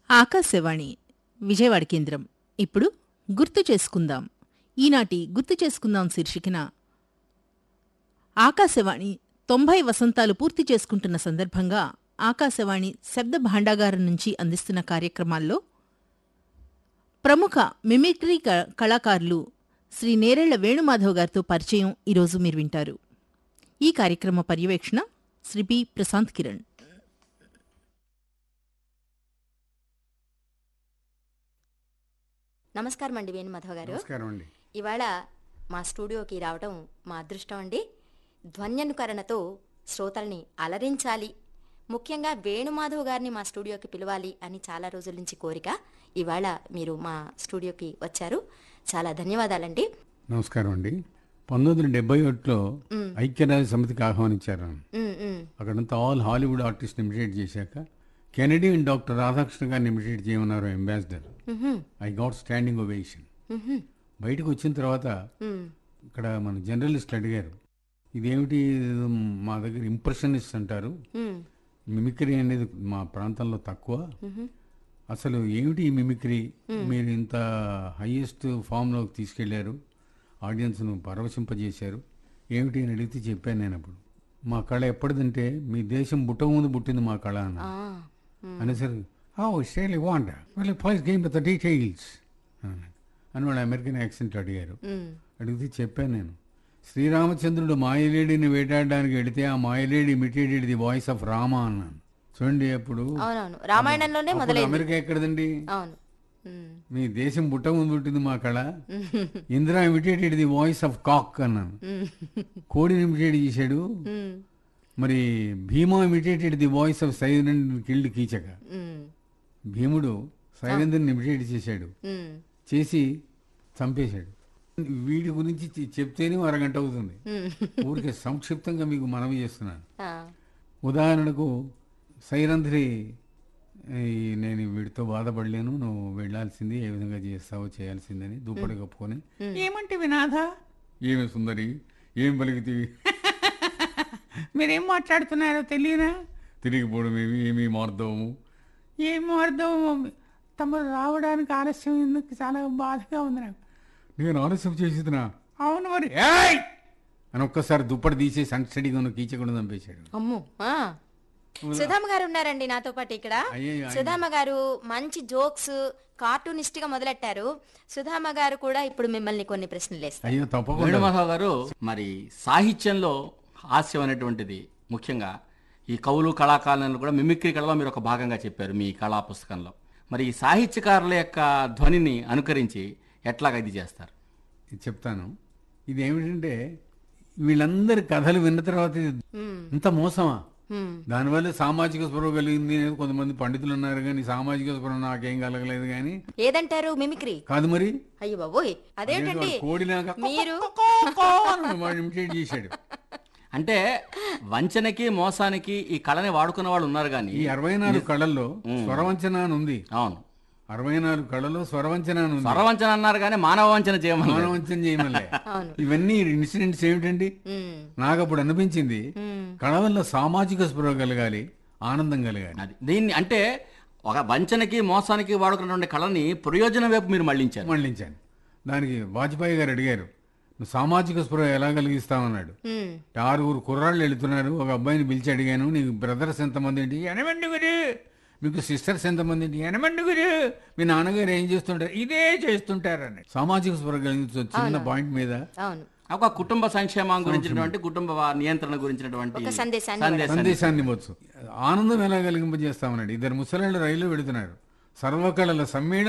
ఆకాశవాణి విజయవాడ కేంద్రం ఇప్పుడు గుర్తు చేసుకుందాం ఈనాటి గుర్తు చేసుకుందాం శీర్షికన ఆకాశవాణి తొంభై వసంతాలు పూర్తి చేసుకుంటున్న సందర్భంగా ఆకాశవాణి శబ్ద భాండాగారం నుంచి అందిస్తున్న కార్యక్రమాల్లో ప్రముఖ మిమిక్రీ క- కళాకారులు శ్రీ నేరేళ్ల వేణుమాధవ్ గారితో పరిచయం ఈరోజు మీరు వింటారు ఈ కార్యక్రమ పర్యవేక్షణ శ్రీ పి ప్రశాంత్ కిరణ్ నమస్కారం అండి వేణుమాధవ్ గారు నమస్కారం అండి ఇవాళ మా స్టూడియోకి రావడం మా అదృష్టం అండి ధ్వన్యనుకరణతో శ్రోతల్ని అలరించాలి ముఖ్యంగా వేణుమాధవ్ గారిని మా స్టూడియోకి పిలవాలి అని చాలా రోజుల నుంచి కోరిక ఇవాళ మీరు మా స్టూడియోకి వచ్చారు చాలా ధన్యవాదాలండి నమస్కారం అండి పంతొమ్మిది వందల డెబ్బై ఒకటిలో ఐక్యరాజ్య సమితికి ఆహ్వానించారు నన్ను. ఉమ్, ఉమ్, అక్కడంతా ఆల్ హాలీవుడ్ ఆర్టిస్ట్ ఇమిటేట్ చేశాక కెనడియన్ డాక్టర్ రాధాకృష్ణ గారిని ఇమిటేట్ చేయమన్నారు అంబాసిడర్ ఉహుం, ఐ గాట్ స్టాండింగ్ ఒవేషన్ ఉహుం, బయటకు వచ్చిన తర్వాత ఉమ్, ఇక్కడ మన జర్నలిస్టులు అడిగారు ఇదేమిటి ఇది మా దగ్గర ఇంప్రెషనిస్ట్ అంటారు ఉమ్, మిమిక్రీ అనేది మా ప్రాంతంలో తక్కువ ఉహుం, అసలు ఏమిటి ఈ మిమిక్రీ మీరు ఇంత హైయెస్ట్ ఫామ్లోకి తీసుకెళ్లారు ఆడియన్స్ను పరవశింపజేశారు ఏమిటి అని అడిగితే చెప్పాను నేను అప్పుడు మా కళ ఎప్పటిదంటే మీ దేశం బుట్ట ముందు పుట్టింది మా కళ అన్న ఆ, ఉమ్, అనేసరికి ఓ స్టేల్ వాంట వాళ్ళు please game with the details అని వాళ్ళు అమెరికన్ యాక్సెంట్ అడిగారు ఉమ్, అడిగితే చెప్పాను నేను శ్రీరామచంద్రుడు మాయలేడిని వేటాడడానికి వెళితే ఆ మాయలేడి imitated the voice of Rama అన్నాను చూడండి అప్పుడు అవునవును రామాయణంలోనే అప్పుడు మొదలైంది అమెరికా ఎక్కడదండి అవును ఉమ్, మీ దేశం బుట్ట ముందు పుట్టింది మా కళ Indra imitated the voice of cock అన్నాను ఉమ్, కోడిని ఇమిటేట్ చేశాడు ఉమ్, మరి Bhima imitated the voice of Sairandhri killed Keechaka ఉమ్, భీముడు సైలెంద్రని ఇమిటేట్ చేశాడు ఉమ్, చేసి చంపేశాడు వీటి గురించి చె- చెప్తేనే ఓ అరగంట అవుతుంది ఉమ్, ఊరికే సంక్షిప్తంగా మీకు మనవి చేస్తున్నాను ఆ, ఉదాహరణకు సైరంధ్రి ఈ నేను వీడితో బాధపడలేను నువ్వు వెళ్ళాల్సింది ఏ విధంగా చేస్తావో చేయాల్సిందని దుప్పటి కప్పుకొని ఏమంటే వినాథ ఏమి సుందరి ఏం పలికితివి మీరేం మాట్లాడుతున్నారో తెలియనా తిరిగిపోవడం ఏమి ఏమి మార్దవము ఏమో అర్థం తమరు రావడానికి ఆలస్యం ఎందుకు చాలా బాధగా ఉంది నాకు నేను ఆలస్యం చేసిదినా అవును మరి ఏయ్ అని ఒక్కసారి దుప్పటి తీసేసి అంటడిగా ఉన్న కీచకుండా చంపేశాడు అమ్ము ఆ. సుధామ గారు ఉన్నారండి నాతో పాటు ఇక్కడ అయ్యయ్యో, సుధామ గారు మంచి జోక్స్ కార్టూనిస్ట్ గా మొదలెట్టారు సుధామ గారు కూడా ఇప్పుడు మిమ్మల్ని కొన్ని ప్రశ్నలు వేస్తారు అయ్యో తప్పకుండా వేణుమాధవ్ గారు మరి సాహిత్యంలో హాస్యం అనేటువంటిది ముఖ్యంగా ఈ కవులు కళాకారులను కూడా మిమిక్రీ కళలో మీరు ఒక భాగంగా చెప్పారు మీ కళా పుస్తకంలో మరి ఈ సాహిత్యకారుల యొక్క ధ్వనిని అనుకరించి ఎట్లాగా ఇది చేస్తారు ఇది చెప్తాను ఇది ఏమిటంటే వీళ్ళందరి కథలు విన్న తర్వాత ఇది ఇంత మోసమా హ్మ్. దానివల్ల సామాజిక స్పృహ కలిగింది అనేది కొంతమంది పండితులు ఉన్నారు కానీ సామాజిక స్పృహ నాకేం కలగలేదు కానీ ఏదంటారు మిమిక్రీ కాదు మరి అయ్యో బాబోయ్ అదేంటండి కోడిలాగా మీరు ఇమిటేట్ చేశాడు అంటే వంచనకి మోసానికి ఈ కళని వాడుకున్న వాళ్ళు ఉన్నారు కానీ ఈ అరవై నాలుగు కళల్లో స్వరవంచన అని ఉంది అవును అరవై నాలుగు కళలో స్వరవంచన అని ఉంది స్వరవంచన అన్నారు కానీ మానవ వంచన చేయమని మానవంచన చేయమలే అవును. ఇవన్నీ ఇన్సిడెంట్స్ ఏమిటండి హ్మ్. నాకు అప్పుడు అనిపించింది హ్మ్. కళ వల్ల సామాజిక స్పృహ కలగాలి ఆనందం కలగాలి అది దీన్ని అంటే ఒక వంచనకి మోసానికి వాడుకున్నటువంటి కళని ప్రయోజనం వైపు మీరు మళ్ళించారు మళ్ళించాను దానికి వాజ్పేయి గారు అడిగారు నువ్వు సామాజిక స్పృహ ఎలా కలిగిస్తావన్నాడు హ్మ్. ఆరుగురు కుర్రాళ్ళు వెళుతున్నారు ఒక అబ్బాయిని పిలిచి అడిగాను నీకు బ్రదర్స్ ఎంతమంది ఏంటి ఎనమండి గురు మీకు సిస్టర్స్ ఎంతమంది ఏంటి ఎనమండి గురు మీ నాన్నగారు ఏం చేస్తుంటారు ఇదే చేస్తుంటారు అని సామాజిక స్పృహ కలిగించు చిన్న పాయింట్ మీద అవును ఒక కుటుంబ సంక్షేమం గురించినటువంటి కుటుంబ నియంత్రణ గురించినటువంటి ఒక సందేశాన్ని సందేశాన్ని సందేశాన్ని ఇవ్వచ్చు ఆనందం ఎలా కలిగింపజేస్తామన్నాడు ఇద్దరు ముసలాళ్ళు రైలు వెళుతున్నారు సర్వకళల సమ్మేళనం